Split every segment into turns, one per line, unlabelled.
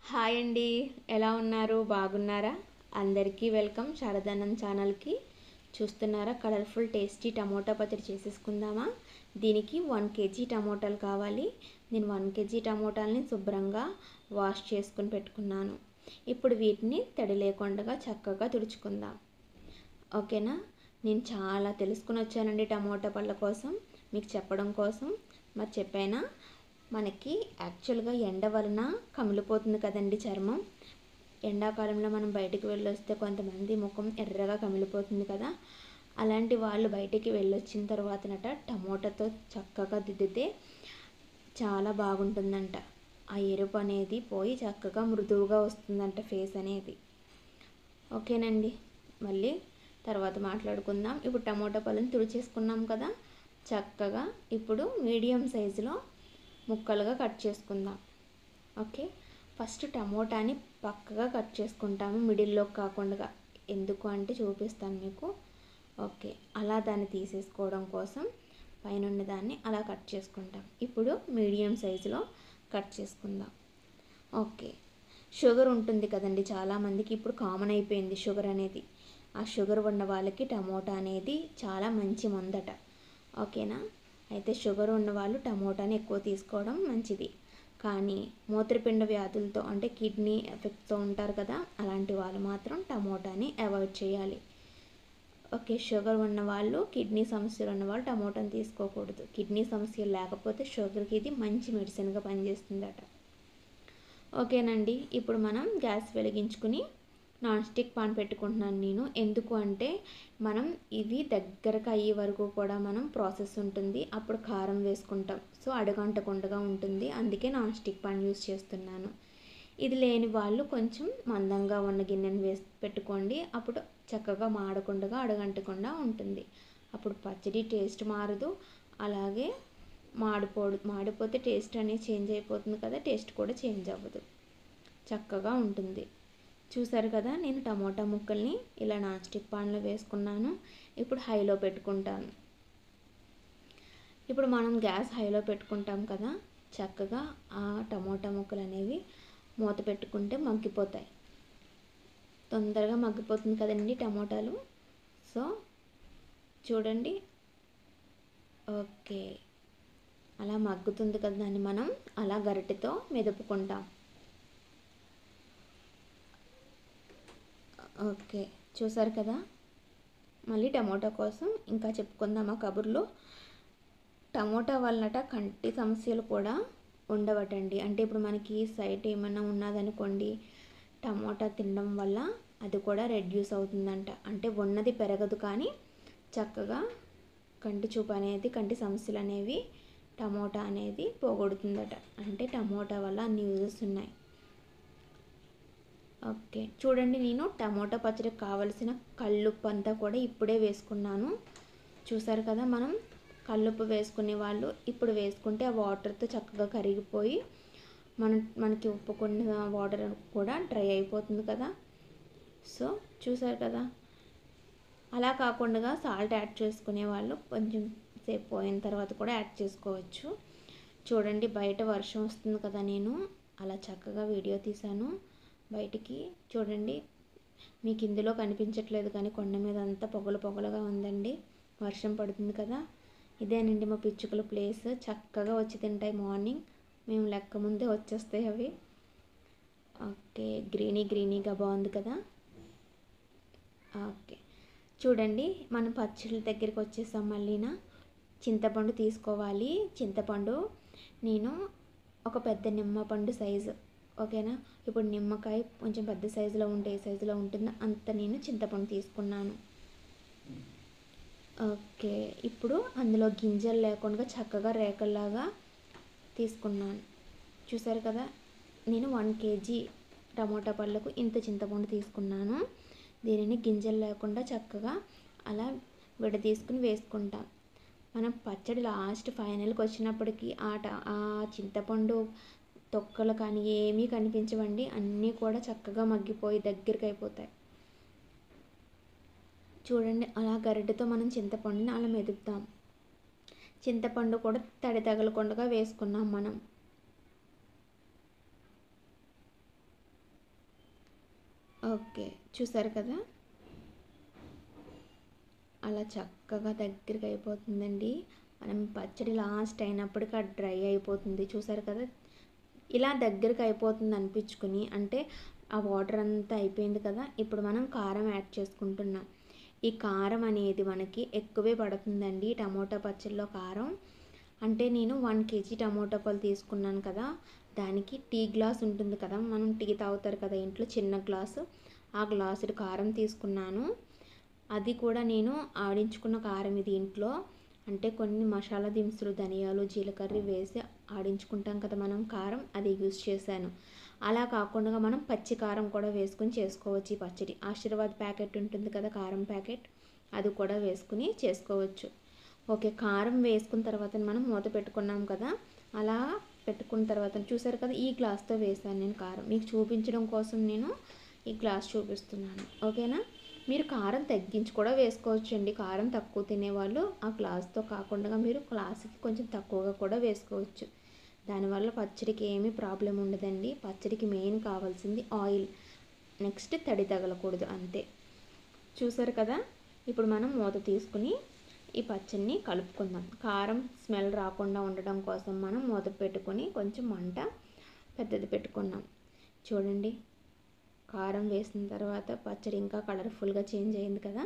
hi అండి ఎలా ఉన్నారు బాగున్నారా అందరికీ వెల్కమ్ శారదానంద్ ఛానల్కి చూస్తున్నారా కలర్ఫుల్ టేస్టీ టమోటా పచ్చడి చేసేసుకుందామా దీనికి వన్ కేజీ టమోటాలు కావాలి నేను వన్ కేజీ టమోటాలని శుభ్రంగా వాష్ చేసుకుని పెట్టుకున్నాను ఇప్పుడు వీటిని తడి లేకుండా చక్కగా తుడుచుకుందాం ఓకేనా నేను చాలా తెలుసుకుని వచ్చానండి టమోటా పళ్ళ కోసం మీకు చెప్పడం కోసం మరి చెప్పానా మనకి యాక్చువల్గా ఎండ వలన కమిలిపోతుంది కదండి చర్మం ఎండాకాలంలో మనం బయటికి వెళ్ళొస్తే కొంతమంది ముఖం ఎర్రగా కమిలిపోతుంది కదా అలాంటి వాళ్ళు బయటికి వెళ్ళొచ్చిన తర్వాతనట టమోటాతో చక్కగా దిద్దితే చాలా బాగుంటుందంట ఆ ఎరుపు అనేది పోయి చక్కగా మృదువుగా వస్తుందంట ఫేస్ అనేది ఓకేనండి మళ్ళీ తర్వాత మాట్లాడుకుందాం ఇప్పుడు టమోటా పళ్ళని తుడిచేసుకున్నాం కదా చక్కగా ఇప్పుడు మీడియం సైజులో ముక్కలుగా కట్ చేసుకుందాం ఓకే ఫస్ట్ టమోటాని పక్కగా కట్ చేసుకుంటాము మిడిల్లో కాకుండా ఎందుకు అంటే చూపిస్తాను మీకు ఓకే అలా దాన్ని తీసేసుకోవడం కోసం పైన దాన్ని అలా కట్ చేసుకుంటాం ఇప్పుడు మీడియం సైజులో కట్ చేసుకుందాం ఓకే షుగర్ ఉంటుంది కదండి చాలామందికి ఇప్పుడు కామన్ అయిపోయింది షుగర్ అనేది ఆ షుగర్ ఉన్న వాళ్ళకి టమోటా అనేది చాలా మంచి మందట ఓకేనా అయితే షుగర్ ఉన్న వాళ్ళు టమోటాని ఎక్కువ తీసుకోవడం మంచిది కానీ మూత్రపిండ వ్యాధులతో అంటే కిడ్నీ ఎఫెక్ట్తో ఉంటారు కదా అలాంటి వాళ్ళు మాత్రం టమోటాని అవాయిడ్ చేయాలి ఓకే షుగర్ ఉన్న వాళ్ళు కిడ్నీ సమస్యలు ఉన్న వాళ్ళు టమోటాని తీసుకోకూడదు కిడ్నీ సమస్యలు లేకపోతే షుగర్కి ఇది మంచి మెడిసిన్గా పనిచేస్తుందట ఓకేనండి ఇప్పుడు మనం గ్యాస్ వెలిగించుకుని నాన్ స్టిక్ పాన్ పెట్టుకుంటున్నాను నేను ఎందుకు అంటే మనం ఇవి దగ్గరకు అయ్యే వరకు కూడా మనం ప్రాసెస్ ఉంటుంది అప్పుడు కారం వేసుకుంటాం సో అడగంటకుండగా ఉంటుంది అందుకే నాన్ స్టిక్ పాన్ యూస్ చేస్తున్నాను ఇది లేని వాళ్ళు కొంచెం మందంగా ఉన్న గిన్నెను వేసి పెట్టుకోండి అప్పుడు చక్కగా మాడకుండా అడగంటకుండా ఉంటుంది అప్పుడు పచ్చడి టేస్ట్ మారదు అలాగే మాడిపోడు మాడిపోతే టేస్ట్ అనేది చేంజ్ అయిపోతుంది కదా టేస్ట్ కూడా చేంజ్ అవ్వదు చక్కగా ఉంటుంది చూసారు కదా నేను టమోటా ముక్కల్ని ఇలా నాన్ స్టిక్ పాన్లో వేసుకున్నాను ఇప్పుడు హైలో పెట్టుకుంటాను ఇప్పుడు మనం గ్యాస్ హైలో పెట్టుకుంటాం కదా చక్కగా ఆ టమోటా ముక్కలు అనేవి మూత పెట్టుకుంటే మగ్గిపోతాయి తొందరగా మగ్గిపోతుంది కదండి టమోటాలు సో చూడండి ఓకే అలా మగ్గుతుంది కదా దాన్ని మనం అలా గరిటెతో మెదుపుకుంటాం ఓకే చూసారు కదా మళ్ళీ టమోటా కోసం ఇంకా చెప్పుకుందామా కబుర్లు టమోటా వలనట కంటి సమస్యలు కూడా ఉండవటండి అంటే ఇప్పుడు మనకి సైట్ ఏమన్నా ఉన్నదనుకోండి టమోటా తినడం వల్ల అది కూడా రెడ్యూస్ అవుతుందంట అంటే ఉన్నది పెరగదు కానీ చక్కగా కంటి చూపు అనేది కంటి సమస్యలు అనేవి టమోటా అనేది పోగొడుతుందట అంటే టమోటా వల్ల అన్ని యూజెస్ ఉన్నాయి ఓకే చూడండి నేను టమోటా పచ్చడికి కావలసిన కల్లుప్పు అంతా కూడా ఇప్పుడే వేసుకున్నాను చూసారు కదా మనం కల్లుప్పు వేసుకునే వాళ్ళు ఇప్పుడు వేసుకుంటే ఆ వాటర్తో చక్కగా కరిగిపోయి మన మనకి ఉప్పుకున్న వాటర్ కూడా డ్రై అయిపోతుంది కదా సో చూసారు కదా అలా కాకుండా సాల్ట్ యాడ్ చేసుకునే వాళ్ళు కొంచెం సేపు పోయిన తర్వాత కూడా యాడ్ చేసుకోవచ్చు చూడండి బయట వర్షం వస్తుంది కదా నేను అలా చక్కగా వీడియో తీశాను బయటికి చూడండి మీకు ఇందులో కనిపించట్లేదు కానీ కొండ మీద అంతా పొగలు పొగలుగా ఉందండి వర్షం పడుతుంది కదా ఇదేనండి మా పిచ్చుకల ప్లేస్ చక్కగా వచ్చి తింటాయి మార్నింగ్ మేము లెక్క ముందే వచ్చేస్తాయి అవి ఓకే గ్రీనీ గ్రీనీగా బాగుంది కదా ఓకే చూడండి మనం పచ్చళ్ళ దగ్గరికి వచ్చేసాం మళ్ళీనా చింతపండు తీసుకోవాలి చింతపండు నేను ఒక పెద్ద నిమ్మపండు సైజు ఓకేనా ఇప్పుడు నిమ్మకాయ కొంచెం పెద్ద సైజులో ఉంటే ఏ సైజులో ఉంటుందో అంత నేను చింతపండు తీసుకున్నాను ఓకే ఇప్పుడు అందులో గింజలు లేకుండా చక్కగా రేకల్లాగా తీసుకున్నాను చూసారు కదా నేను వన్ కేజీ టమోటా పళ్ళకు ఇంత చింతపండు తీసుకున్నాను దీనిని గింజలు లేకుండా చక్కగా అలా విడ తీసుకుని వేసుకుంటాం మనం పచ్చడి లాస్ట్ ఫైనల్కి వచ్చినప్పటికీ ఆ ఆ చింతపండు తొక్కలు కానీ ఏమీ కనిపించవండి అన్నీ కూడా చక్కగా మగ్గిపోయి దగ్గరికి అయిపోతాయి చూడండి అలా గరిటెతో మనం చింతపండుని అలా మెదుపుతాం చింతపండు కూడా తడి తగలకుండా వేసుకున్నాం మనం ఓకే చూసారు కదా అలా చక్కగా దగ్గరికి అయిపోతుందండి మనం పచ్చడి లాస్ట్ అయినప్పటికీ అది డ్రై అయిపోతుంది చూసారు కదా ఇలా దగ్గరికి అయిపోతుంది అనిపించుకుని అంటే ఆ వాటర్ అంతా అయిపోయింది కదా ఇప్పుడు మనం కారం యాడ్ చేసుకుంటున్నాం ఈ కారం అనేది మనకి ఎక్కువే పడుతుందండి టమోటా పచ్చడిలో కారం అంటే నేను వన్ కేజీ టమోటా పళ్ళు తీసుకున్నాను కదా దానికి టీ గ్లాస్ ఉంటుంది కదా మనం టీ తాగుతారు కదా ఇంట్లో చిన్న గ్లాసు ఆ గ్లాసుడు కారం తీసుకున్నాను అది కూడా నేను ఆడించుకున్న కారం ఇది ఇంట్లో అంటే కొన్ని మసాలా దినుసులు ధనియాలు జీలకర్ర వేసి ఆడించుకుంటాం కదా మనం కారం అది యూస్ చేశాను అలా కాకుండా మనం పచ్చి కారం కూడా వేసుకుని చేసుకోవచ్చు ఈ పచ్చడి ఆశీర్వాద్ ప్యాకెట్ ఉంటుంది కదా కారం ప్యాకెట్ అది కూడా వేసుకుని చేసుకోవచ్చు ఓకే కారం వేసుకున్న తర్వాత మనం మూత పెట్టుకున్నాం కదా అలా పెట్టుకున్న తర్వాత చూసారు కదా ఈ గ్లాస్తో వేసాను నేను కారం మీకు చూపించడం కోసం నేను ఈ గ్లాస్ చూపిస్తున్నాను ఓకేనా మీరు కారం తగ్గించి కూడా వేసుకోవచ్చు అండి కారం తక్కువ తినేవాళ్ళు ఆ గ్లాస్తో కాకుండా మీరు గ్లాస్కి కొంచెం తక్కువగా కూడా వేసుకోవచ్చు దానివల్ల పచ్చడికి ఏమీ ప్రాబ్లం ఉండదండి పచ్చడికి మెయిన్ కావాల్సింది ఆయిల్ నెక్స్ట్ తడి తగలకూడదు అంతే చూసారు కదా ఇప్పుడు మనం మూత తీసుకుని ఈ పచ్చడిని కలుపుకుందాం కారం స్మెల్ రాకుండా ఉండడం కోసం మనం మూత పెట్టుకొని కొంచెం మంట పెద్దది పెట్టుకున్నాం చూడండి కారం వేసిన తర్వాత పచ్చడి ఇంకా కలర్ఫుల్గా చేంజ్ అయింది కదా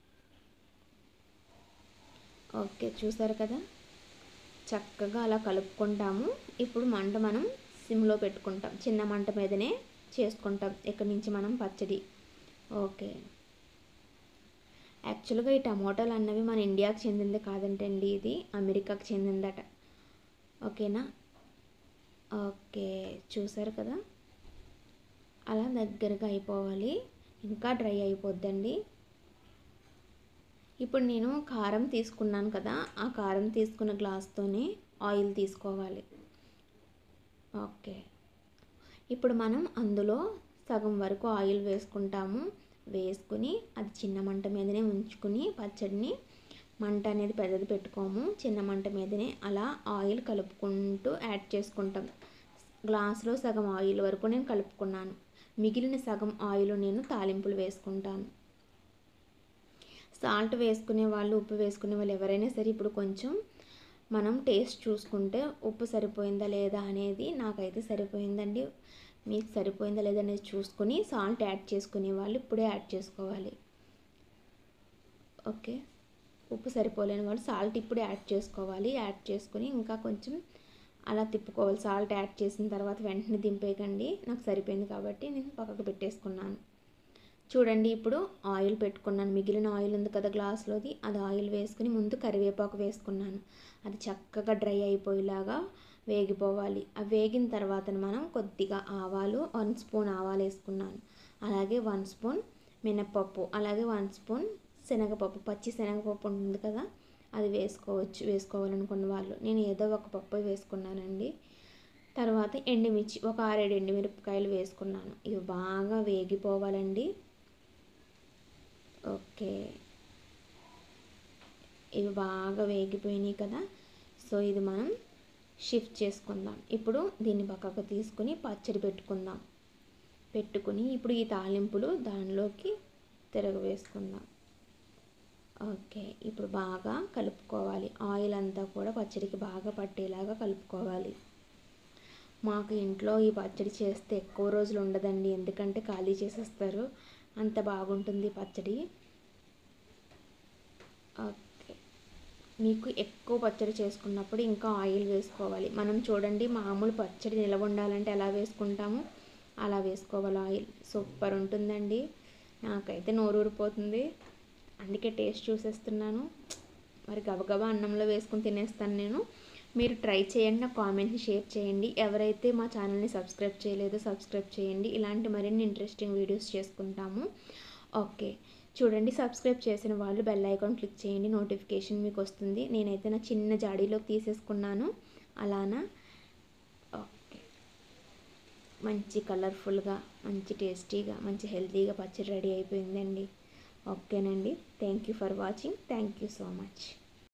ఓకే చూసారు కదా చక్కగా అలా కలుపుకుంటాము ఇప్పుడు మంట మనం సిమ్లో పెట్టుకుంటాం చిన్న మంట మీదనే చేసుకుంటాం ఇక్కడి నుంచి మనం పచ్చడి ఓకే యాక్చువల్గా ఈ టమోటాలు అన్నవి మన ఇండియాకి చెందింది కాదంటండి ఇది అమెరికాకి చెందిందట ఓకేనా ఓకే చూసారు కదా అలా దగ్గరగా అయిపోవాలి ఇంకా డ్రై అయిపోద్దండి ఇప్పుడు నేను కారం తీసుకున్నాను కదా ఆ కారం తీసుకున్న గ్లాస్తోనే ఆయిల్ తీసుకోవాలి ఓకే ఇప్పుడు మనం అందులో సగం వరకు ఆయిల్ వేసుకుంటాము వేసుకుని అది చిన్న మంట మీదనే ఉంచుకుని పచ్చడిని మంట అనేది పెద్దది పెట్టుకోము చిన్న మంట మీదనే అలా ఆయిల్ కలుపుకుంటూ యాడ్ చేసుకుంటాం గ్లాసులో సగం ఆయిల్ వరకు నేను కలుపుకున్నాను మిగిలిన సగం ఆయిల్ నేను తాలింపులు వేసుకుంటాను సాల్ట్ వేసుకునే వాళ్ళు ఉప్పు వేసుకునే వాళ్ళు ఎవరైనా సరే ఇప్పుడు కొంచెం మనం టేస్ట్ చూసుకుంటే ఉప్పు సరిపోయిందా లేదా అనేది నాకైతే సరిపోయిందండి మీకు సరిపోయిందా లేదా అనేది చూసుకొని సాల్ట్ యాడ్ చేసుకునే వాళ్ళు ఇప్పుడే యాడ్ చేసుకోవాలి ఓకే ఉప్పు సరిపోలేని వాళ్ళు సాల్ట్ ఇప్పుడు యాడ్ చేసుకోవాలి యాడ్ చేసుకుని ఇంకా కొంచెం అలా తిప్పుకోవాలి సాల్ట్ యాడ్ చేసిన తర్వాత వెంటనే దింపేయకండి నాకు సరిపోయింది కాబట్టి నేను పక్కకు పెట్టేసుకున్నాను చూడండి ఇప్పుడు ఆయిల్ పెట్టుకున్నాను మిగిలిన ఆయిల్ ఉంది కదా గ్లాస్లోది అది ఆయిల్ వేసుకుని ముందు కరివేపాకు వేసుకున్నాను అది చక్కగా డ్రై అయిపోయేలాగా వేగిపోవాలి అవి వేగిన తర్వాత మనం కొద్దిగా ఆవాలు వన్ స్పూన్ ఆవాలు వేసుకున్నాను అలాగే వన్ స్పూన్ మినప్పప్పు అలాగే వన్ స్పూన్ శనగపప్పు పచ్చి శనగపప్పు ఉంటుంది కదా అది వేసుకోవచ్చు వేసుకోవాలనుకున్న వాళ్ళు నేను ఏదో ఒక పప్పు వేసుకున్నానండి తర్వాత ఎండుమిర్చి ఒక ఆరేడు ఎండుమిరపకాయలు వేసుకున్నాను ఇవి బాగా వేగిపోవాలండి ఓకే ఇవి బాగా వేగిపోయినాయి కదా సో ఇది మనం షిఫ్ట్ చేసుకుందాం ఇప్పుడు దీన్ని పక్కకు తీసుకుని పచ్చడి పెట్టుకుందాం పెట్టుకుని ఇప్పుడు ఈ తాలింపులు దానిలోకి తిరగవేసుకుందాం ఓకే ఇప్పుడు బాగా కలుపుకోవాలి ఆయిల్ అంతా కూడా పచ్చడికి బాగా పట్టేలాగా కలుపుకోవాలి మాకు ఇంట్లో ఈ పచ్చడి చేస్తే ఎక్కువ రోజులు ఉండదండి ఎందుకంటే ఖాళీ చేసేస్తారు అంత బాగుంటుంది పచ్చడి ఓకే మీకు ఎక్కువ పచ్చడి చేసుకున్నప్పుడు ఇంకా ఆయిల్ వేసుకోవాలి మనం చూడండి మామూలు పచ్చడి నిలవ ఉండాలంటే ఎలా వేసుకుంటాము అలా వేసుకోవాలి ఆయిల్ సూపర్ ఉంటుందండి నాకైతే నోరు ఊరిపోతుంది అందుకే టేస్ట్ చూసేస్తున్నాను మరి గబగబా అన్నంలో వేసుకుని తినేస్తాను నేను మీరు ట్రై చేయండి నా కామెంట్ని షేర్ చేయండి ఎవరైతే మా ఛానల్ని సబ్స్క్రైబ్ చేయలేదో సబ్స్క్రైబ్ చేయండి ఇలాంటి మరిన్ని ఇంట్రెస్టింగ్ వీడియోస్ చేసుకుంటాము ఓకే చూడండి సబ్స్క్రైబ్ చేసిన వాళ్ళు బెల్ ఐకాన్ క్లిక్ చేయండి నోటిఫికేషన్ మీకు వస్తుంది నేనైతే నా చిన్న జాడీలోకి తీసేసుకున్నాను అలానా ఓకే మంచి కలర్ఫుల్గా మంచి టేస్టీగా మంచి హెల్తీగా పచ్చడి రెడీ అయిపోయిందండి ఓకేనండి thank you for watching thank you so much